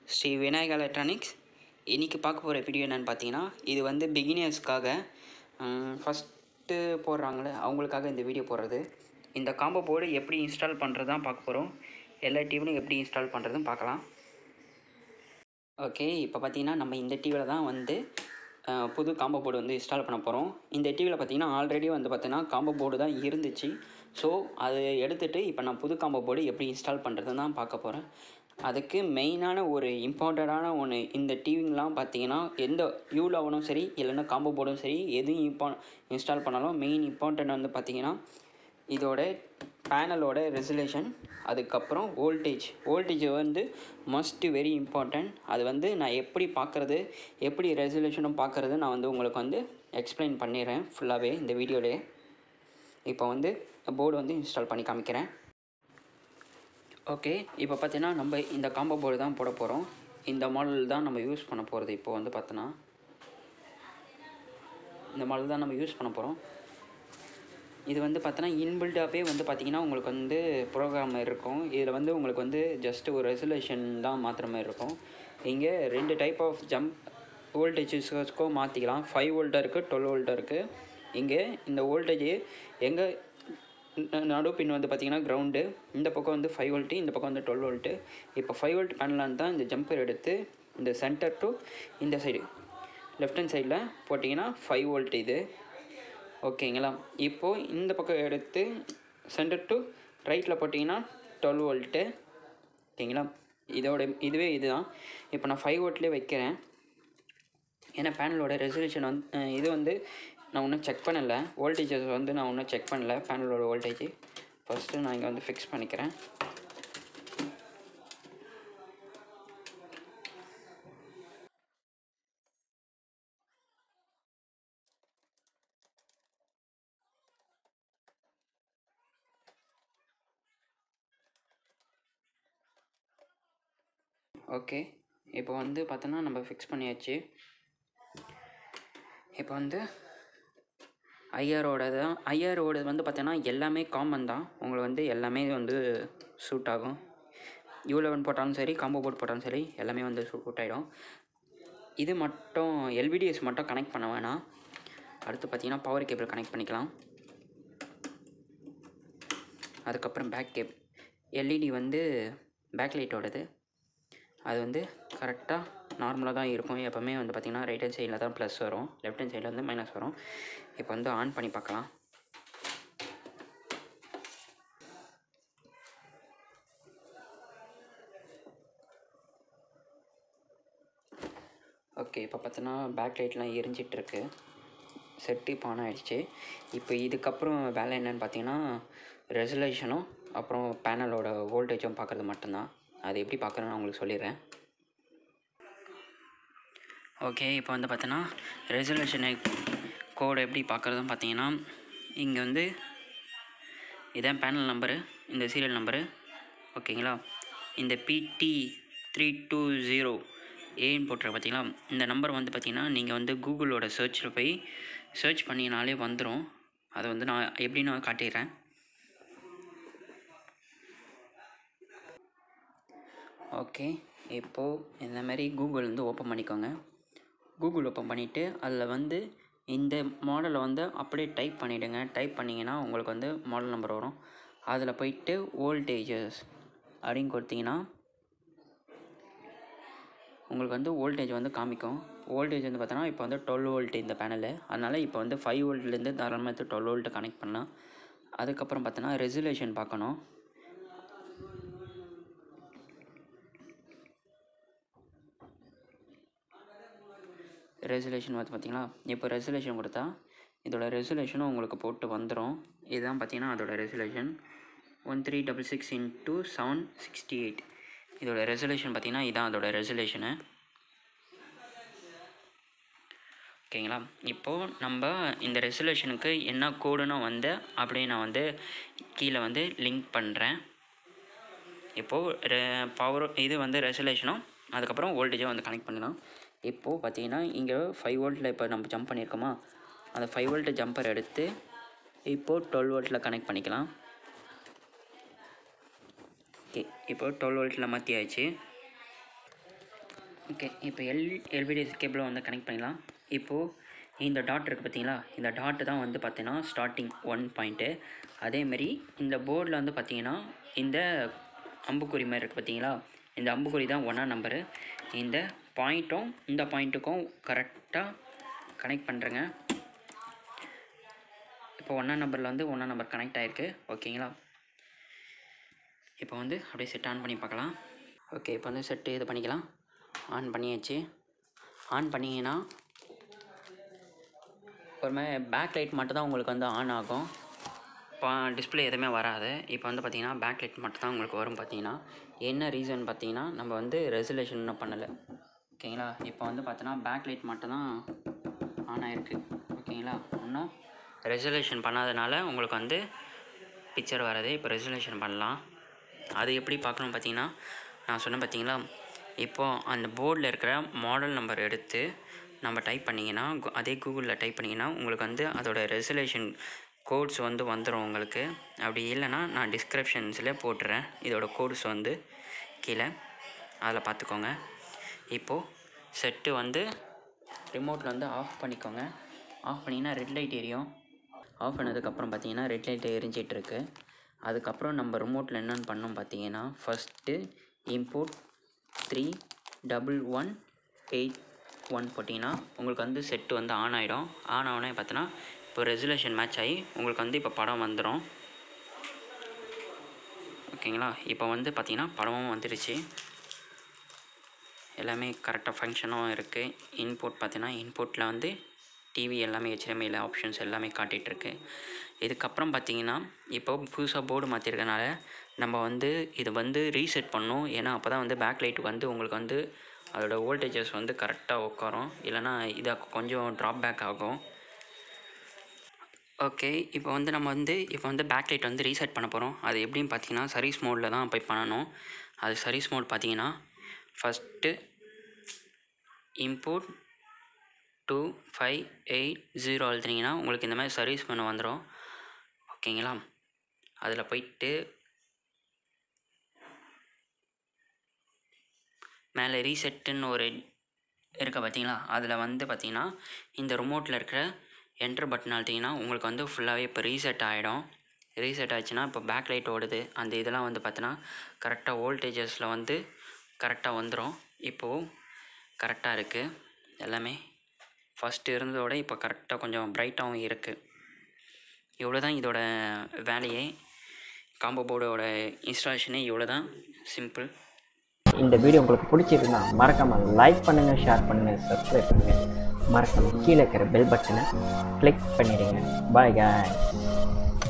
Sri Vinayaka electronics இன்றைக்கி பார்க்க போகிற வீடியோ என்னென்னு பார்த்தீங்கன்னா இது வந்து பிகினியர்ஸ்க்காக ஃபஸ்ட்டு போடுறாங்களே அவங்களுக்காக இந்த வீடியோ போடுறது இந்த காம்போ போர்டு எப்படி இன்ஸ்டால் பண்ணுறது தான் பார்க்க போகிறோம் எல்லா டிவிலையும் எப்படி இன்ஸ்டால் பண்ணுறதும் பார்க்கலாம் ஓகே இப்போ பார்த்தீங்கன்னா நம்ம இந்த டிவியில் தான் வந்து அஹ், புது காம்போ போர்டு வந்து இன்ஸ்டால் பண்ண போகிறோம் இந்த டிவியில் பார்த்தீங்கன்னா ஆல்ரெடி வந்து பார்த்தீங்கன்னா காம்போ போர்டு தான் இருந்துச்சு ஸோ அதை எடுத்துகிட்டு இப்போ நான் புது காம்போ போர்டு எப்படி இன்ஸ்டால் பண்ணுறதுன்னு தான் பார்க்க போகிறேன் அதுக்கு மெயினான ஒரு இம்பார்ட்டண்ட்டான ஒன்று இந்த டிவிங்கெலாம் பார்த்தீங்கன்னா எந்த யூலாவனும் சரி இல்லைன்னா காம்போ போர்டும் சரி எதுவும் இப்போ இன்ஸ்டால் பண்ணாலும் மெயின் இம்பார்ட்டன்ட் வந்து பார்த்தீங்கன்னா இதோட பேனலோட ரெசுலேஷன் அதுக்கப்புறம் வோல்டேஜ் வோல்டேஜ் வந்து மஸ்ட் வெரி இம்பார்ட்டன்ட் அது வந்து நான் எப்படி பார்க்குறது எப்படி ரெசுலேஷனும் பார்க்குறது நான் வந்து உங்களுக்கு வந்து எக்ஸ்பிளைன் பண்ணிடுறேன் ஃபுல்லாகவே இந்த வீடியோலேயே இப்போ வந்து போர்டு வந்து இன்ஸ்டால் பண்ணி காமிக்கிறேன் ஓகே இப்போ பார்த்தீங்கன்னா நம்ம இந்த காம்போ போர்டு தான் போட போகிறோம் இந்த மாடல் தான் நம்ம யூஸ் பண்ண போகிறது இப்போ வந்து பார்த்தோன்னா இந்த மாடல் தான் நம்ம யூஸ் பண்ண போகிறோம் இது வந்து பார்த்தோன்னா இன்பில்டாகவே வந்து பார்த்தீங்கன்னா உங்களுக்கு வந்து ப்ரோக்ராம் இருக்கும் இதில் வந்து உங்களுக்கு வந்து ஜஸ்ட் ஒரு ரெசல்யூஷன் தான் மாற்றுற மாதிரி இருக்கும் இங்கே ரெண்டு டைப் ஆஃப் ஜம்ப் வோல்டேஜஸ்க்கோ மாற்றிக்கலாம் ஃபைவ் வோல்ட்டாக இருக்குது டுவெல் வோல்ட்டாக இருக்குது இங்கே இந்த வோல்டேஜ் எங்கே நடுப்பின் வந்து பார்த்தீங்கன்னா கிரவுண்டு இந்த பக்கம் வந்து ஃபைவ் வோல்ட்டு இந்த பக்கம் வந்து டுவெல் வோல்ட்டு இப்போ ஃபைவ் வோல்ட் பேனலான் தான் இந்த ஜம்பர் எடுத்து இந்த சென்டர் டு இந்த சைடு லெஃப்ட் ஹேண்ட் சைடில் போட்டிங்கன்னா ஃபைவ் வோல்ட் இது ஓகேங்களா இப்போது இந்த பக்கம் எடுத்து சென்டர் டு ரைட்டில் போட்டிங்கன்னா டுவெல் வோல்ட்டு ஓகேங்களா இதோட இதுவே இதுதான் இப்போ நான் ஃபைவ் வோல்ட்லேயே வைக்கிறேன் ஏன்னா பேனலோட ரெசல்யூஷன் வந்து அஹ், இது வந்து நான் இன்னும் செக் பண்ணலை வோல்டேஜஸ் வந்து நான் இன்னும் செக் பண்ணல பேனலோட வோல்டேஜ் ஃபஸ்ட்டு நான் இங்கே வந்து ஃபிக்ஸ் பண்ணிக்கிறேன் ஓகே இப்போ வந்து பார்த்தோன்னா நம்ம ஃபிக்ஸ் பண்ணியாச்சு இப்போ வந்து ஐஆரோட தான் ஐஆரோட வந்து பார்த்தோன்னா எல்லாமே காமன் தான் உங்களுக்கு வந்து எல்லாமே வந்து சூட் ஆகும் யூ லெவன் போட்டாலும் சரி காம்போ போர்ட் போட்டாலும் சரி எல்லாமே வந்து சூட் ஆகிடும் இது மட்டும் எல்விடிஎஸ் மட்டும் கனெக்ட் பண்ண வேணாம் அடுத்து பார்த்தீங்கன்னா பவர் கேபிள் கனெக்ட் பண்ணிக்கலாம் அதுக்கப்புறம் பேக் கேப் எல்இடி வந்து பேக் லைட்டோடது அது வந்து கரெக்டாக நார்மலாக தான் இருக்கும் எப்போவுமே வந்து பார்த்திங்கன்னா ரைட் ஹேண்ட் சைடில் தான் ப்ளஸ் வரும் லெஃப்ட் ஹேண்ட் சைடில் வந்து மைனஸ் வரும் இப்போ வந்து ஆன் பண்ணி பார்க்கலாம் ஓகே இப்போ பார்த்தோன்னா பேக் லைட்லாம் எரிஞ்சிட்ருக்கு செட்டு இப்போ ஆன் ஆகிடுச்சு இப்போ இதுக்கப்புறம் வேலை என்னன்னு பார்த்தீங்கன்னா ரெசல்யூஷனும் அப்புறம் பேனலோட வோல்டேஜும் பார்க்குறது மட்டும்தான் அது எப்படி பார்க்குறேன்னு நான் உங்களுக்கு சொல்லிடுறேன் ஓகே இப்போ வந்து பார்த்தோன்னா ரெசல்யூஷனை கோடு எப்படி பார்க்குறதுன்னு பார்த்தீங்கன்னா இங்கே வந்து இதான் பேனல் நம்பரு இந்த சீரியல் நம்பரு ஓகேங்களா இந்த பிடி த்ரீ டூ ஜீரோ ஏன்னு போட்டுருக்கு பார்த்தீங்களா இந்த நம்பர் வந்து பார்த்தீங்கன்னா நீங்கள் வந்து கூகுளோட சர்ச்சில் போய் சர்ச் பண்ணினாலே வந்துடும் அதை வந்து நான் எப்படி நான் காட்டிடுறேன் ஓகே இப்போது இந்த மாதிரி கூகுள் வந்து ஓப்பன் பண்ணிக்கோங்க கூகுள் ஓப்பன் பண்ணிவிட்டு அதில் வந்து இந்த மாடலை வந்து அப்படியே டைப் பண்ணிவிடுங்க டைப் பண்ணிங்கன்னா உங்களுக்கு வந்து மாடல் நம்பர் வரும் அதில் போயிட்டு வோல்டேஜஸ் அப்படின்னு கொடுத்தீங்கன்னா உங்களுக்கு வந்து வோல்டேஜ் வந்து காமிக்கும் வோல்டேஜ் வந்து பார்த்தோன்னா இப்போ வந்து டுவெல் வோல்ட் இந்த பேனலு அதனால் இப்போ வந்து ஃபைவ் வோல்ட்லேருந்து தாராளமாக எடுத்து டுவெல் வோல்ட்டு கனெக்ட் பண்ணலாம் அதுக்கப்புறம் பார்த்தோன்னா ரெசுலேஷன் பார்க்கணும் ரெசுலேஷன் வந்து பார்த்தீங்களா இப்போ ரெசுலேஷன் கொடுத்தா இதோட ரெசுலேஷனும் உங்களுக்கு போட்டு வந்துடும் இதுதான் பார்த்தீங்கன்னா அதோட resolution one three double six into seven sixty eight இதோட ரெசுலேஷன் பார்த்தீங்கன்னா இதான் அதோட ரெசுலேஷனு ஓகேங்களா இப்போது நம்ம இந்த ரெசுலேஷனுக்கு என்ன கோடுன்னு வந்து அப்படியே நான் வந்து கீழே வந்து லிங்க் பண்ணுறேன் இப்போது பவர் இது வந்து ரெசுலேஷனும் அதுக்கப்புறம் வோல்டேஜும் வந்து கனெக்ட் பண்ணலாம் இப்போது பார்த்தீங்கன்னா இங்கே ஃபைவ் வோல்ட்டில் இப்போ நம்ம ஜம்ப் பண்ணியிருக்கோமா அந்த ஃபைவ் வோல்ட் ஜம்பர் எடுத்து இப்போது டுவெல் வோல்ட்டில் கனெக்ட் பண்ணிக்கலாம் ஓகே இப்போ டுவெல் வோல்ட்டில் மாற்றியாச்சு ஓகே இப்போ எல் எல்விடி கேபிளை வந்து கனெக்ட் பண்ணிடலாம் இப்போது இந்த டாட் இருக்குது பார்த்தீங்களா இந்த டாட்டு தான் வந்து பார்த்தீங்கன்னா ஸ்டார்டிங் ஒன் பாயிண்ட்டு அதேமாரி இந்த போர்டில் வந்து பார்த்தீங்கன்னா இந்த அம்புக்குறி மாதிரி இருக்குது பார்த்தீங்களா இந்த அம்புக்குறி தான் ஒன்றா நம்பரு இந்த பாயிண்ட்டும் இந்த பாயிண்ட்டுக்கும் கரெக்டாக கனெக்ட் பண்ணுறேங்க இப்போ ஒன்றா நம்பரில் வந்து ஒன்றா நம்பர் கனெக்ட் ஆகிருக்கு ஓகேங்களா இப்போ வந்து அப்படியே செட் ஆன் பண்ணி பார்க்கலாம் ஓகே இப்போ வந்து செட்டு இது பண்ணிக்கலாம் ஆன் பண்ணியாச்சு ஆன் பண்ணிங்கன்னா ஒரு மாதிரி பேக் லைட் மட்டும் தான் உங்களுக்கு வந்து ஆன் ஆகும் இப்போ டிஸ்பிளே எதுவுமே வராது இப்போ வந்து பார்த்தீங்கன்னா பேக் லைட் மட்டும் தான் உங்களுக்கு வரும் பார்த்தீங்கன்னா என்ன ரீசன் பார்த்தீங்கன்னா நம்ம வந்து ரெசல்யூஷன் இன்னும் பண்ணலை ஓகேங்களா இப்போ வந்து பார்த்தோன்னா பேக் லைட் மட்டும் தான் ஆன் ஆகிருக்கு ஓகேங்களா இன்னும் ரெசல்யூஷன் பண்ணாதனால உங்களுக்கு வந்து பிக்சர் வராது இப்போ ரெசல்யூஷன் பண்ணலாம் அது எப்படி பார்க்கணும் பார்த்தீங்கன்னா நான் சொன்னேன் பார்த்தீங்களா இப்போது அந்த போர்டில் இருக்கிற மாடல் நம்பர் எடுத்து நம்ம டைப் பண்ணிங்கன்னா கு- அதே கூகுளில் டைப் பண்ணிங்கன்னா உங்களுக்கு வந்து அதோட ரெசல்யூஷன் கோட்ஸ் வந்து வந்துடும் உங்களுக்கு அப்படி இல்லைன்னா நான் டிஸ்கிரிப்ஷன்ஸில் போட்டுறேன் இதோட கோட்ஸ் வந்து கீழே அதில் பார்த்துக்கோங்க இப்போது செட்டு வந்து ரிமோட்டில் வந்து ஆஃப் பண்ணிக்கோங்க ஆஃப் பண்ணிங்கன்னா ரெட் லைட் எரியும் ஆஃப் பண்ணதுக்கப்புறம் பார்த்தீங்கன்னா ரெட் லைட் எரிஞ்சிட்ருக்கு அதுக்கப்புறம் நம்ம ரிமோட்டில் என்னென்னு பண்ணோம் பார்த்தீங்கன்னா first input three double one eight one போட்டிங்கன்னா உங்களுக்கு வந்து செட்டு வந்து ஆன் ஆகிடும் ஆன் ஆனே பார்த்தீங்கன்னா இப்போ ரெசல்யூஷன் மேட்ச் ஆகி உங்களுக்கு வந்து இப்போ படம் வந்துடும் ஓகேங்களா இப்போ வந்து பார்த்தீங்கன்னா படமும் வந்துடுச்சு எல்லாமே கரெக்டாக ஃபங்க்ஷனும் இருக்குது இன்புட் பார்த்தீங்கன்னா இன்புட்டில் வந்து டிவி எல்லாமே ஹெச்டிஎம்ஐயில் ஆப்ஷன்ஸ் எல்லாமே காட்டிகிட்ருக்கு இதுக்கப்புறம் பார்த்தீங்கன்னா இப்போ புதுசாக போர்டு மாற்றிருக்கனால நம்ம வந்து இது வந்து ரீசெட் பண்ணணும் ஏன்னா அப்போ தான் வந்து பேக் லைட் வந்து உங்களுக்கு வந்து அதோட வோல்டேஜஸ் வந்து கரெக்டாக உட்காரும் இல்லைன்னா இது கொஞ்சம் ட்ராப் பேக் ஆகும் ஓகே இப்போ வந்து நம்ம வந்து இப்போ வந்து பேக் லைட் வந்து ரீசெட் பண்ண போகிறோம் அது எப்படின்னு பார்த்தீங்கன்னா சர்வீஸ் மோடில் தான் போய் பண்ணணும் அது சர்வீஸ் மோட் பார்த்தீங்கன்னா first input two five eight zero அழுத்துனீங்கன்னா உங்களுக்கு இந்த மாதிரி சர்வீஸ் பண்ண வந்துடும் ஓகேங்களா அதில் போயிட்டு மேலே ரீசெட்டுன்னு ஒரு இருக்க பார்த்தீங்களா அதில் வந்து பார்த்தீங்கன்னா இந்த ரிமோட்டில் இருக்கிற என்டர் பட்டன் அழுத்திங்கன்னா உங்களுக்கு வந்து ஃபுல்லாகவே இப்போ ரீசெட் ஆகிடும் ரீசெட் ஆச்சுன்னா இப்போ பேக் லைட் ஓடுது அந்த இதெல்லாம் வந்து பார்த்தீங்கன்னா கரெக்டாக வோல்டேஜஸில் வந்து கரெக்டாக வந்துடும் இப்போது கரெக்டாக இருக்குது எல்லாமே ஃபஸ்ட்டு இருந்ததோட இப்போ கரெக்டாக கொஞ்சம் பிரைட்டாகவும் இருக்குது இவ்வளோ தான் இதோட வேலையே காம்போ போர்டோட இன்ஸ்டாலேஷனே இவ்வளோ தான் சிம்பிள் இந்த வீடியோ உங்களுக்கு பிடிச்சிருந்தா மறக்காமல் லைக் பண்ணுங்கள் ஷேர் பண்ணுங்கள் சப்ஸ்கிரைப் பண்ணுங்கள் மறக்காமல் கீழே இருக்கிற பெல் பட்டனை கிளிக் பண்ணிடுங்க பாய் guys